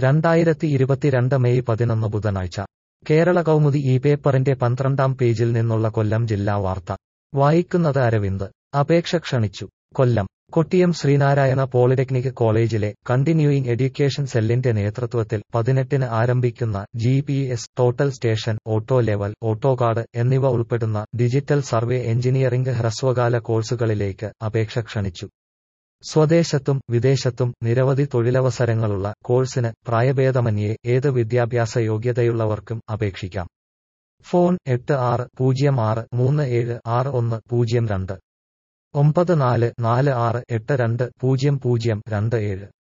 രണ്ടായിരത്തി ഇരുപത്തിരണ്ട് മെയ് പതിനൊന്ന് ബുധനാഴ്ച കേരള കൗമുദി ഈ പേപ്പറിന്റെ പന്ത്രണ്ടാം പേജിൽ നിന്നുള്ള കൊല്ലം ജില്ലാ വാർത്ത വായിക്കുന്നത് അരവിന്ദ് അപേക്ഷ ക്ഷണിച്ചു കൊല്ലം കൊട്ടിയം ശ്രീനാരായണ പോളിടെക്നിക് കോളേജിലെ കണ്ടിന്യൂയിങ് എഡ്യൂക്കേഷൻ സെല്ലിന്റെ നേതൃത്വത്തിൽ പതിനെട്ടിന് ആരംഭിക്കുന്ന G P S total station auto level AutoCAD എന്നിവ ഉൾപ്പെടുന്ന ഡിജിറ്റൽ സർവേ എഞ്ചിനീയറിംഗ് ഹ്രസ്വകാല കോഴ്സുകളിലേക്ക് അപേക്ഷ ക്ഷണിച്ചു സ്വദേശത്തും വിദേശത്തും നിരവധി തൊഴിലവസരങ്ങളുള്ള കോഴ്സിന് പ്രായഭേദമന്യേ ഏത് വിദ്യാഭ്യാസ യോഗ്യതയുള്ളവർക്കും അപേക്ഷിക്കാം ഫോൺ എട്ട് ആറ് പൂജ്യം ആറ് മൂന്ന് ഏഴ് ആറ് ഒന്ന് പൂജ്യം രണ്ട് ഒമ്പത് നാല് നാല് ആറ് എട്ട് രണ്ട് പൂജ്യം പൂജ്യം രണ്ട് ഏഴ്